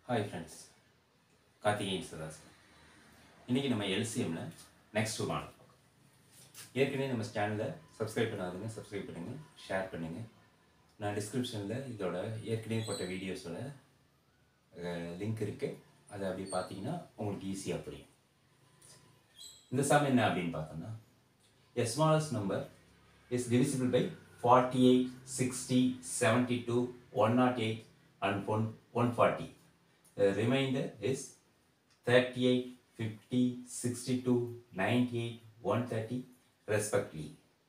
Hi friends Karthikeyan சதாஸ் இன்றைக்கி நம்ம எல்சிஎம்ல next model ஏற்கனவே நம்ம சேனலை சப்ஸ்கிரைப் பண்ணாதுங்க சப்ஸ்கிரைப் பண்ணுங்க ஷேர் பண்ணுங்க நான் டிஸ்கிரிப்ஷனில் இதோட ஏற்கனவே போட்ட வீடியோஸோட லிங்க் இருக்குது அதை அப்படி பார்த்தீங்கன்னா உங்களுக்கு ஈஸியாக புரியும் இந்த சம் என்ன அப்படின்னு பார்த்தோம்னா a smallest number is divisible by 48, 60, 72, 108 and 1 140. The remainder is 38, 50, 62, 98, 130 respectively.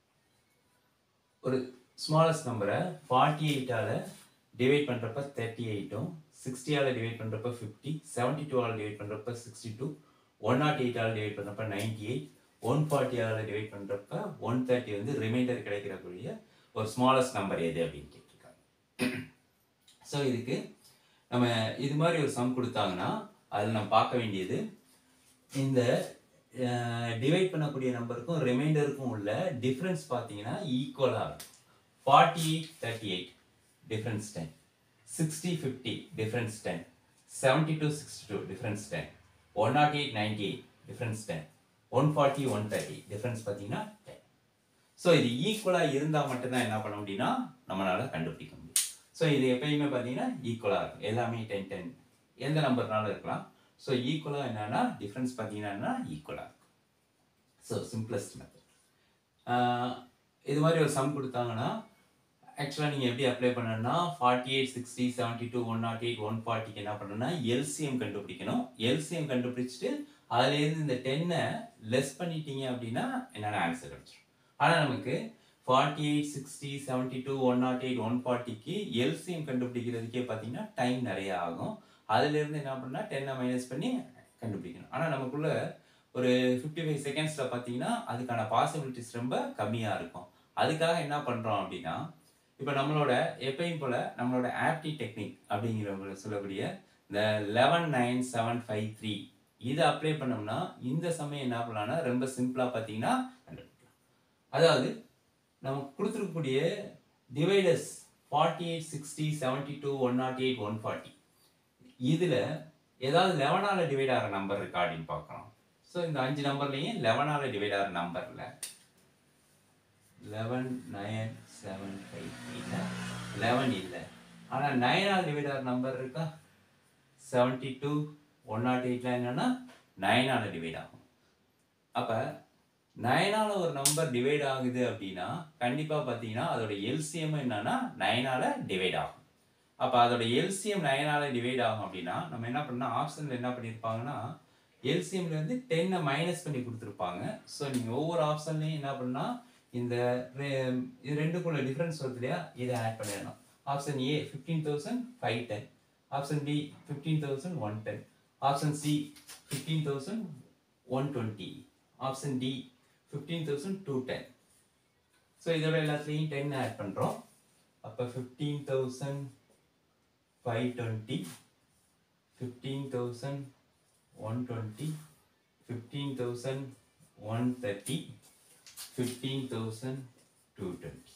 ஒரு ஸ்மாலஸ்ட் நம்பரை ஃபார்ட்டி எயிட்டால் டிவைட் பண்ணுறப்ப தேர்ட்டி எயிட்டும் சிக்ஸ்டியால் டிவைட் பண்ணுறப்ப ஃபிஃப்டி செவன்ட்டி டூவால் டிவைட் பண்ணுறப்ப சிக்ஸ்டி டூ ஒன் நாட் எயிட்டால் டிவைட் பண்ணுறப்ப நைன்டி எயிட் ஒன் ஃபார்ட்டியால் டிவைட் பண்ணுறப்ப ஒன் தேர்ட்டி வந்து ரிமைண்டர் கிடைக்கிறக்கூடிய ஒரு ஸ்மாலஸ்ட் நம்பர் எது அப்படின்னு கேட்டிருக்காங்க ஸோ இதுக்கு நம்ம இது மாதிரி ஒரு சம் கொடுத்தாங்கன்னா அதில் நம்ம பார்க்க வேண்டியது இந்த டிவைட் பண்ணக்கூடிய நம்பருக்கும் ரிமைண்டருக்கும் உள்ள டிஃப்ரென்ஸ் பார்த்தீங்கன்னா ஈக்குவலாக இருக்கும் forty eight thirty eight difference ten sixty fifty difference ten seventy two sixty two difference ten one not eight ninety eight difference ten one forty one thirty difference பார்த்தீங்கன்னா டென் ஸோ இது ஈக்குவலாக இருந்தால் மட்டும்தான் என்ன பண்ண முடியும்னா நம்மளால் கண்டுபிடிக்க முடியும் ஸோ இது எப்பயுமே பார்த்தீங்கன்னா ஈக்குவலாக இருக்கும் எல்லாமே டென் டென் எந்த நம்பர்னாலும் இருக்கலாம் ஸோ ஈக்குவலாக என்னன்னா டிஃப்ரென்ஸ் பார்த்தீங்கன்னா ஈக்குவலாக இருக்கும் ஸோ சிம்பிளஸ்ட் மெத்தட் இது மாதிரி ஒரு சம் கொடுத்தாங்கன்னா ஆக்சுவலாக நீங்கள் எப்படி அப்ளை பண்ணணும்னா forty eight sixty seventy two one not eight one ஃபார்ட்டிக்கு என்ன பண்ணணும்னா எல்சிஎம் கண்டுபிடிக்கணும் எல்சிஎம் கண்டுபிடிச்சிட்டு அதுலேருந்து இந்த டென்னை லெஸ் பண்ணிட்டீங்க அப்படின்னா என்னென்ன ஆன்சர் கிடைச்சிடும் ஆனால் நமக்கு forty eight sixty seventy two one not eight one ஃபார்ட்டிக்கு எல்சிஎம் கண்டுபிடிக்கிறதுக்கே பார்த்தீங்கன்னா டைம் நிறைய ஆகும் அதுலேருந்து என்ன பண்ணால் டென்னை மைனஸ் பண்ணி கண்டுபிடிக்கணும் ஆனால் நமக்குள்ள ஒரு ஃபிஃப்டி ஃபைவ் செகண்ட்ஸில் பார்த்தீங்கன்னா அதுக்கான பாசிபிலிட்டிஸ் ரொம்ப கம்மியாக இருக்கும் அதுக்காக என்ன பண்ணுறோம் அப்படின்னா இப்போ நம்மளோட எப்பயும் போல் நம்மளோட ஆப்டி டெக்னிக் அப்படிங்கிற சொல்லக்கூடிய இந்த eleven nine seven five three இதை அப்ளை பண்ணோம்னா இந்த சமயம் என்ன பண்ணலாம்னா ரொம்ப சிம்பிளாக பார்த்தீங்கன்னா கண்டுபிடிக்கலாம் அதாவது நம்ம கொடுத்துருக்கக்கூடிய dividers forty eight sixty seventy two one not eight one forty இதில் ஏதாவது லெவனால் டிவைட் ஆகிற நம்பர் இருக்கா அப்படின்னு பார்க்கலாம் ஸோ இந்த அஞ்சு நம்பர்லையும் லெவனால் டிவைட் ஆகிற நம்பரில் லெவன் நயன் செவன் ஃபைவ் இல்லை லெவன் இல்லை ஆனால் நைனால் டிவைட் ஆகிற நம்பர் இருக்கா செவன்ட்டி டூ ஒன் நாட் எயிட்ல என்னன்னா நைனால் டிவைட் ஆகும் அப்போ நைனால் ஒரு நம்பர் டிவைட் ஆகுது அப்படின்னா கண்டிப்பாக பார்த்தீங்கன்னா அதோட எல்சிஎம் என்னன்னா நைனால் டிவைட் ஆகும் அப்போ அதோட எல்சிஎம் நைனால் டிவைட் ஆகும் அப்படின்னா நம்ம என்ன பண்ணால் ஆப்ஷனில் என்ன பண்ணியிருப்பாங்கன்னா எல்சிஎம்ல இருந்து டென்னை மைனஸ் பண்ணி கொடுத்துருப்பாங்க ஸோ நீங்கள் ஒவ்வொரு ஆப்ஷன்லையும் என்ன பண்ணால் இந்த இது ரெண்டுக்குள்ள டிஃப்ரென்ஸ் வருது இல்லையா இதை ஆட் பண்ணிடணும் option A fifteen thousand five ten option B fifteen thousand one ten option C fifteen thousand one twenty option D fifteen thousand two ten so இதோட எல்லாத்துலேயும் டென் ஆட் பண்ணுறோம் அப்போ fifteen thousand five twenty fifteen thousand one twenty fifteen thousand one thirty fifteen thousand two twenty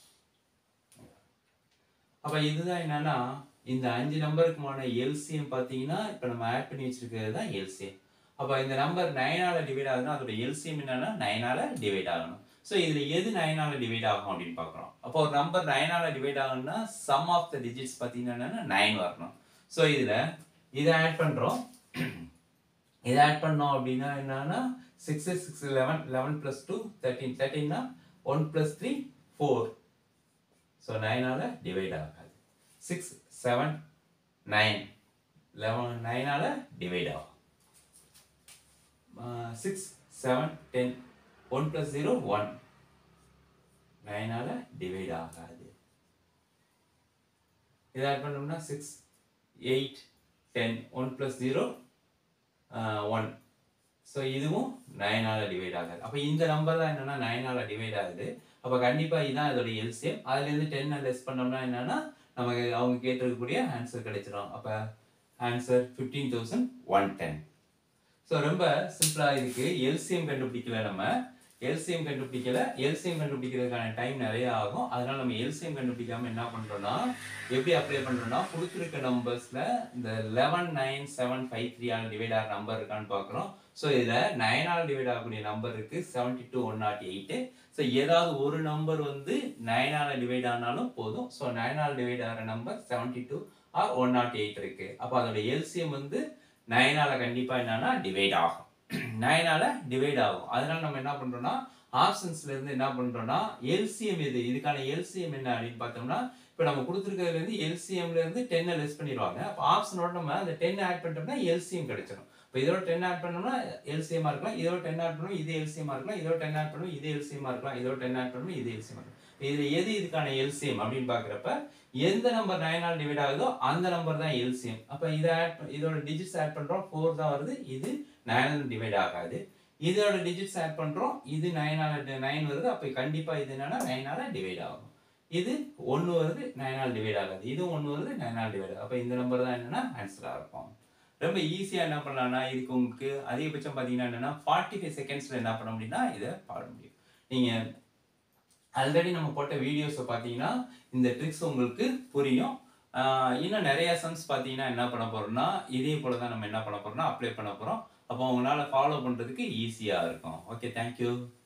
அப்போ இதுதான் என்னன்னா இந்த அஞ்சு நம்பருக்குமான LCM பார்த்தீங்கன்னா இப்போ நம்ம ஆட் பண்ணி வச்சிருக்கிறது தான் எல்சிஎம் அப்போ இந்த நம்பர் நைனால் டிவைட் ஆகுதுன்னா அதோட எல்சிஎம் என்னன்னா நைனால் டிவைட் ஆகணும் ஸோ இதில் எது நைனால் டிவைட் ஆகும் அப்படின்னு பார்க்குறோம் அப்போ ஒரு நம்பர் நைனால் டிவைட் ஆகணும்னா சம் ஆஃப் த டிஜிட்ஸ் பார்த்தீங்கன்னா நைன் வரணும் ஸோ இதில் இதை ஆட் பண்ணுறோம் இதை ஆட் பண்ணோம் அப்படின்னா என்னன்னா six six eleven eleven plus two thirteen தேர்ட்டீன்னா one plus three four so நைனால் டிவைட் ஆகாது சிக்ஸ் செவன் நைன் லெவன் நைனால் டிவைட் ஆகும் six seven ten one plus zero one நைனால் டிவைட் ஆகாது இதை ஆட் பண்ணோம்னா six eight ten one plus zero one so இதுவும் நைனால் டிவைட் ஆகாது அப்போ இந்த நம்பர் தான் என்னென்னா நைனால் டிவைட் ஆகுது அப்போ கண்டிப்பாக இதுதான் இதோட எல்சிஎம் அதுலேருந்து டென்னை லெஸ் பண்ணோம்னா என்னென்னா நமக்கு அவங்க கேட்டிருக்கக்கூடிய ஆன்சர் கிடைச்சிடும் அப்போ answer fifteen thousand one ten so ரொம்ப சிம்பிளாக இதுக்கு எல்சிஎம் கண்டுபிடிக்கல நம்ம எல்சிஎம் கண்டுபிடிக்கல எல்சிஎம் கண்டுபிடிக்கிறதுக்கான டைம் நிறைய ஆகும் அதனால நம்ம எல்சிஎம் கண்டுபிடிக்காம என்ன பண்றோம்னா எப்படி அப்ளை பண்றோம்னா கொடுத்துருக்க நம்பர்ஸ்ல இந்த eleven nine seven five three all divide ஆகிற நம்பர் இருக்கான்னு பார்க்குறோம் ஸோ இதில் நைனால் டிவைட் ஆகக்கூடிய நம்பர் இருக்கு seventy two one not eight so ஏதாவது ஒரு நம்பர் வந்து நைனால் டிவைட் ஆனாலும் போதும் ஸோ நைனால் டிவைட் ஆகிற number seventy two or one not eight இருக்கு அப்போ அதோட எல்சிஎம் வந்து நைனால கண்டிப்பாக என்னன்னா டிவைட் ஆகும் நைனால டிவைட் ஆகும் அதனால நம்ம என்ன பண்றோம்னா ஆப்ஷன்ஸ்ல இருந்து என்ன பண்றோம்னா எல்சிஎம் எது இதுக்கான எல்சிஎம் என்ன அப்படின்னு பார்த்தோம்னா இப்போ நம்ம கொடுத்துருக்கிறதுல இருந்து எல்சிஎம்ல இருந்து டென்னை லெஸ் பண்ணிடுவாங்க அப்போ ஆப்ஷனோட நம்ம அந்த டென் ஆட் பண்ணிட்டோம்னா எல்சிஎம் கிடைச்சிடும் இப்போ இதோட டென் ஆட் பண்ணோம்னா எல்சிஎம்மா இருக்கலாம் இதோட டென் ஆட் பண்ணணும் இது எல்சிஎம்மா இருக்கலாம் இதோட டென் ஆட் பண்ணணும் இது எல்சிஎம்மா இருக்கலாம் இதோட டென் ஆட் பண்ணணும் இது எல்சிஎம் இருக்கலாம் இதுல எது இதுக்கான எல்சிஎம் அப்படின்னு பாக்குறப்ப எந்த நம்பர் நைனால் டிவைட் ஆகுதோ அந்த நம்பர் தான் எல்சிஎம் அப்ப இதை ஆட் இதோட டிஜிட்ஸ் ஆட் பண்றோம் ஃபோர் தான் வருது இது நைனால் டிவைட் ஆகாது இதோட டிஜிட்ஸ் ஆட் பண்றோம் இது நைனால நைன் வருது அப்ப கண்டிப்பா இது என்னன்னா நைனால டிவைட் ஆகும் இது ஒன்று வருது நைனால் டிவைட் ஆகாது இதுவும் ஒன்று வருது நைனால் டிவைட் ஆகும் அப்போ இந்த நம்பர் தான் என்னன்னா ஆன்சராக இருக்கும் ரொம்ப ஈஸியாக என்ன பண்ணலாம்னா இதுக்கு உங்களுக்கு அதிகபட்சம் பார்த்தீங்கன்னா என்னன்னா ஃபார்ட்டி ஃபைவ் செகண்ட்ஸில் என்ன பண்ண முடியும்னா இதை பாட முடியும் நீங்கள் ஆல்ரெடி நம்ம போட்ட வீடியோஸை பார்த்தீங்கன்னா இந்த ட்ரிக்ஸ் உங்களுக்கு புரியும் ஆஹ் இன்னும் நிறைய சம்ஸ் பார்த்தீங்கன்னா என்ன பண்ண போறோம்னா இதே போல தான் நம்ம என்ன பண்ண போறோம்னா அப்ளை பண்ண போறோம் அப்போ உங்களால் ஃபாலோ பண்ணுறதுக்கு ஈஸியாக இருக்கும் ஓகே தேங்க்யூ